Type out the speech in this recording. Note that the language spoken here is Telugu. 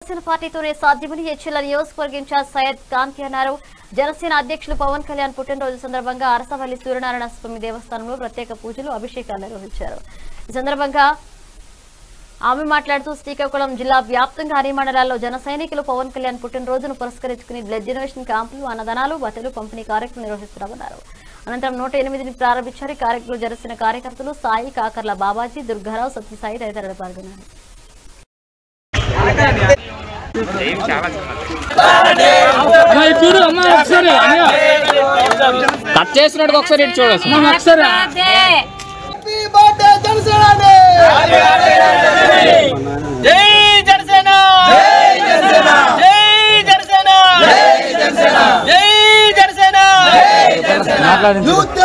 జనసేన పార్టీతోనే సాధ్యమని హెచ్ఎల్ నియోజకవర్గ ఇన్ఛార్జ్ సయ్యద్ కాంతి అన్నారు జనసేన అధ్యక్షులు పవన్ కళ్యాణ్ పుట్టినరోజు సందర్భంగా అరసవల్లి సూర్యనారాయణ స్వామి దేవస్థానంలో ప్రత్యేక పూజలు అభిషేకాలు నిర్వహించారు ఈ సందర్భంగా ఆమె మాట్లాడుతూ శ్రీకాకుళం జిల్లా వ్యాప్తంగా అన్ని మండలాల్లో జన సైనికులు పవన్ కళ్యాణ్ పుట్టినరోజును పురస్కరించుకుని బ్లడ్ డొనేషన్ క్యాంపులు అన్నదానాలు బట్టలు పంపిణీ కార్యక్రమం నిర్వహిస్తున్నామన్నారు అనంతరం నూట ఎనిమిదిని ప్రారంభించారు ఈ కార్యక్రమంలో జనసేన కార్యకర్తలు సాయి కాకర్ల బాబాజీ దుర్గారావు సత్యసాయి తదితరులు పాల్గొన్నారు అమ్మా, ఇటు చూడు అమ్మా ఒకసారి అన్నయ్య. కట్ చేసినట్టు ఒకసారి ఇటు చూడు అమ్మా, ఒకసారి జై జనసేన జై జనసేన జై జనసేన జై జనసేన జై జనసేన